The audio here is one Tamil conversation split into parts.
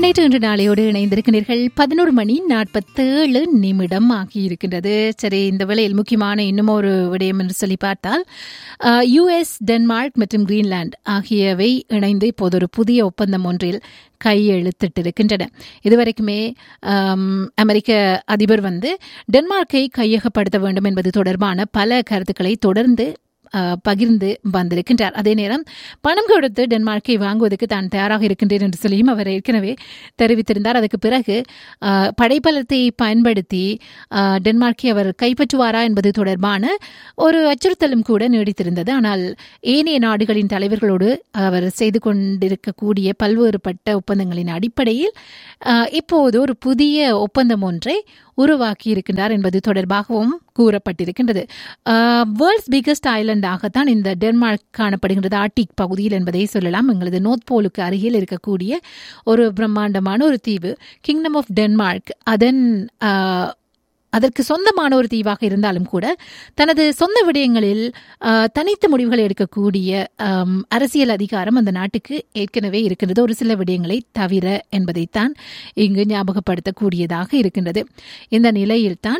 நேற்று இன்று நாளையோடு இணைந்திருக்கிறீர்கள் பதினோரு மணி நாற்பத்தேழு நிமிடம் ஆகியிருக்கின்றது சரி இந்த வேளையில் முக்கியமான இன்னும் ஒரு விடயம் என்று சொல்லி பார்த்தால் யுஎஸ் டென்மார்க் மற்றும் கிரீன்லாந்து ஆகியவை இணைந்து இப்போது ஒரு புதிய ஒப்பந்தம் ஒன்றில் கையெழுத்திட்டிருக்கின்றன இதுவரைக்குமே ஆம், அமெரிக்க அதிபர் வந்து டென்மார்க்கை கையகப்படுத்த வேண்டும் என்பது தொடர்பான பல கருத்துக்களை தொடர்ந்து ஆ, பகிர்ந்து வந்திருக்கின்றார் அதே நேரம் பணம் கொடுத்து டென்மார்க்கை வாங்குவதற்கு தான் தயாராக இருக்கின்றேன் என்று சொல்லியும் அவர் ஏற்கனவே தெரிவித்திருந்தார் அதுக்கு பிறகு ஆ, படைபலத்தை பயன்படுத்தி ஆ, டென்மார்க்கை அவர் கைப்பற்றுவாரா என்பது தொடர்பான ஒரு அச்சுறுத்தலும் கூட நீடித்திருந்தது ஆனால் ஏனைய நாடுகளின் தலைவர்களோடு அவர் செய்து கொண்டிருக்கக்கூடிய பல்வேறுபட்ட ஒப்பந்தங்களின் அடிப்படையில் ஆ, இப்போது ஒரு புதிய ஒப்பந்தம் ஒன்றை உருவாக்கி இருக்கின்றார் என்பது தொடர்பாகவும் கூறப்பட்டிருக்கின்றது வேர்ல்ட்ஸ் பிகஸ்ட் ஐலண்டாகத்தான் இந்த டென்மார்க் காணப்படுகின்றது ஆர்டிக் பகுதியில் என்பதை சொல்லலாம் எங்களது நோர்த் போலுக்கு அருகில் இருக்கக்கூடிய ஒரு பிரம்மாண்டமான ஒரு தீவு கிங்டம் ஆஃப் டென்மார்க் அதன் ஆ, அதற்கு சொந்தமான ஒரு தீவாக இருந்தாலும் கூட தனது சொந்த விடயங்களில் ஆ, தனித்த முடிவுகளை எடுக்கக்கூடிய ஆம், அரசியல் அதிகாரம் அந்த நாட்டுக்கு ஏற்கனவே இருக்கின்றது ஒரு சில விடயங்களை தவிர என்பதைத்தான் இங்கு ஞாபகப்படுத்தக்கூடியதாக இருக்கின்றது இந்த நிலையில்தான்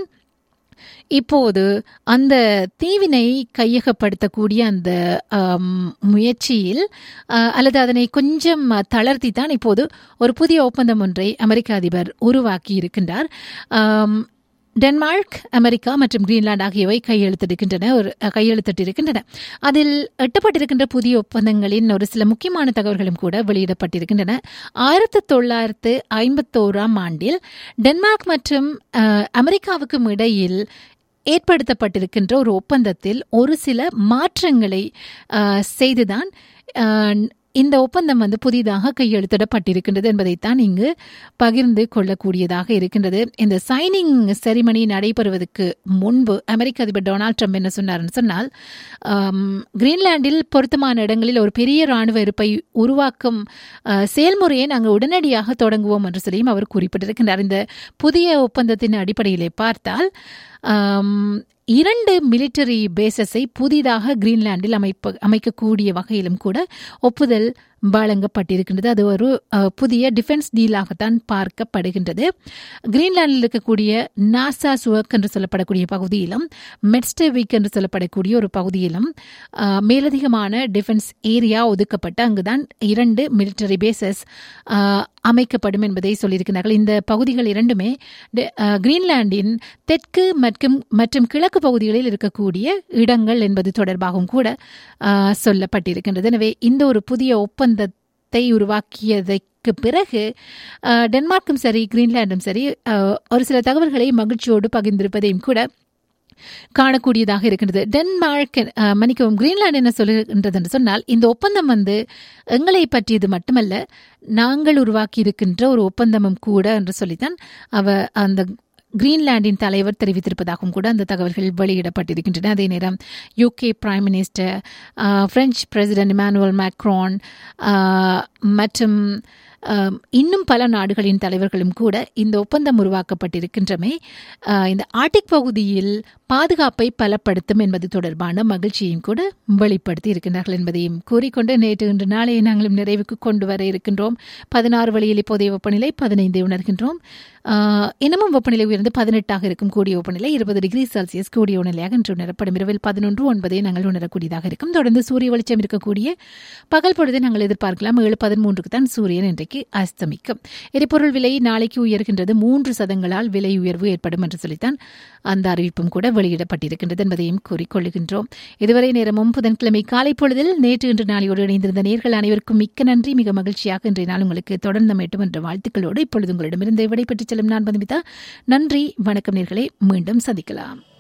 இப்போது அந்த தீவினை கையகப்படுத்தக்கூடிய அந்த ஆம், முயற்சியில் ஆ, அல்லது அதனை கொஞ்சம் தளர்த்தி தான் இப்போது ஒரு புதிய ஒப்பந்தம் ஒன்றை அமெரிக்க அதிபர் உருவாக்கி இருக்கின்றார் ஆம், டென்மார்க் அமெரிக்கா மற்றும் கிரீன்லாந்து ஆகியவை கையெழுத்திருக்கின்றன ஒரு கையெழுத்திட்டிருக்கின்றன அதில் எட்டப்பட்டிருக்கின்ற புதிய ஒப்பந்தங்களின் ஒரு சில முக்கியமான தகவல்களும் கூட வெளியிடப்பட்டிருக்கின்றன ஆயிரத்தி தொள்ளாயிரத்து ஐம்பத்தோராம் ஆண்டில் டென்மார்க் மற்றும் அஹ், அமெரிக்காவுக்கும் இடையில் ஏற்படுத்தப்பட்டிருக்கின்ற ஒரு ஒப்பந்தத்தில் ஒரு சில மாற்றங்களை அஹ், செய்துதான் அஹ், இந்த ஒப்பந்தம் வந்து புதிதாக கையெழுத்திடப்பட்டிருக்கின்றது என்பதைத்தான் இங்கு பகிர்ந்து கொள்ளக்கூடியதாக இருக்கின்றது இந்த சைனிங் செரிமனி நடைபெறுவதற்கு முன்பு அமெரிக்க அதிபர் டொனால்ட் ட்ரம்ப் என்ன சொன்னார்னு சொன்னால் ஆம், கிரீன்லாந்தில் பொருத்தமான இடங்களில் ஒரு பெரிய ராணுவ இருப்பை உருவாக்கும் அஹ், செயல்முறையை நாங்கள் உடனடியாக தொடங்குவோம் என்று சொல்லியும் அவர் குறிப்பிட்டிருக்கின்றார் இந்த புதிய ஒப்பந்தத்தின் அடிப்படையிலே பார்த்தால் ஆம், இரண்டு மிலிட்டரி பேசஸை புதிதாக கிரீன்லாந்தில் அமைப்ப அமைக்கக்கூடிய வகையிலும் கூட ஒப்புதல் வழங்கப்பட்டிருக்கின்றது அது ஒரு அஹ், புதிய டிஃபென்ஸ் டீலாகத்தான் பார்க்கப்படுகின்றது கிரீன்லாந்தில் இருக்கக்கூடிய நாசா சுவக் என்று சொல்லப்படக்கூடிய பகுதியிலும் மெட்ஸ்டெவிக் என்று சொல்லப்படக்கூடிய ஒரு பகுதியிலும் அஹ், மேலதிகமான டிஃபென்ஸ் ஏரியா ஒதுக்கப்பட்டு அங்குதான் இரண்டு மிலிட்டரி பேசஸ் அமைக்கப்படும் என்பதை சொல்லியிருக்கிறார்கள் இந்த பகுதிகள் இரண்டுமே டெ- அஹ், கிரீன்லாந்தின் தெற்கு மற்றும் மற்றும் கிழக்கு பகுதிகளில் இருக்கக்கூடிய இடங்கள் என்பது தொடர்பாகவும் கூட அஹ், சொல்லப்பட்டிருக்கின்றது எனவே இந்த ஒரு புதிய ஒப்பந்தத்தை உருவாக்கியதற்கு பிறகு அஹ், டென்மார்க்கும் சரி கிரீன்லாண்டும் சரி அஹ், ஒரு சில தகவல்களை மகிழ்ச்சியோடு பகிர்ந்திருப்பதையும் கூட காணக்கூடியதாக இருக்கின்றது டென்மார்க் அஹ், மன்னிக்கவும் கிரீன்லாந்து என்ன சொல்லுகின்றது என்று சொன்னால் இந்த ஒப்பந்தம் வந்து எங்களை பற்றியது மட்டுமல்ல நாங்கள் உருவாக்கி இருக்கின்ற ஒரு ஒப்பந்தமும் கூட என்று சொல்லித்தான் அவ அந்த கிரீன்லாந்தின் தலைவர் தெரிவித்திருப்பதாகவும் கூட அந்த தகவல்கள் வெளியிடப்பட்டிருக்கின்றன அதே நேரம் UK prime minister uh, French president Emmanuel Macron uh, மற்றும் அஹ், இன்னும் பல நாடுகளின் தலைவர்களும் கூட இந்த ஒப்பந்தம் உருவாக்கப்பட்டிருக்கின்றமை அஹ், இந்த ஆர்டிக் பகுதியில் பாதுகாப்பை பலப்படுத்தும் என்பது தொடர்பான மகிழ்ச்சியையும் கூட வெளிப்படுத்தி இருக்கின்றார்கள் என்பதையும் கூறிக்கொண்டு நேற்று இன்று நாளை நாங்களும் நிறைவுக்கு கொண்டு வர இருக்கின்றோம் பதினாறு வழியில் இப்போதைய வெப்பநிலை பதினைந்தை உணர்கின்றோம் ஆஹ், இன்னமும் வெப்பநிலை உயர்ந்து பதினெட்டாக இருக்கும் கூடிய வெப்பநிலை இருபது டிகிரி செல்சியஸ் கூடிய உணர்நிலையாக இன்று உணரப்படும் இரவில் பதினொன்று ஒன்பதை நாங்கள் உணரக்கூடியதாக இருக்கும் தொடர்ந்து சூரிய வெளிச்சம் இருக்கக்கூடிய பகல் பொழுதை நாங்கள் எதிர்பார்க்கலாம் ஏழு பதிமூன்றுக்கு தான் சூரியன் இன்றைக்கு அஸ்தமிக்கும் எரிபொருள் விலை நாளைக்கு உயர்கின்றது மூன்று சதங்களால் விலை உயர்வு ஏற்படும் என்று சொல்லித்தான் அந்த அறிவிப்பும் கூட வெளியிடப்பட்டிருக்கின்றது என்பதையும் கூறிக்கொள்ளுகின்றோம் இதுவரை நேரமும் புதன்கிழமை காலை பொழுதில் நேற்று இன்று நாளையோடு இணைந்திருந்த நேர்கள் அனைவருக்கும் மிக்க நன்றி மிக மகிழ்ச்சியாக இன்றைய நாள் உங்களுக்கு தொடர்ந்து மேட்டும் என்ற வாழ்த்துக்களோடு இப்பொழுது உங்களிடமிருந்து விடைபெற்றுச் செல்லும் நான் பந்துமிதா நன்றி வணக்கம் நேர்களை மீண்டும் சந்திக்கலாம்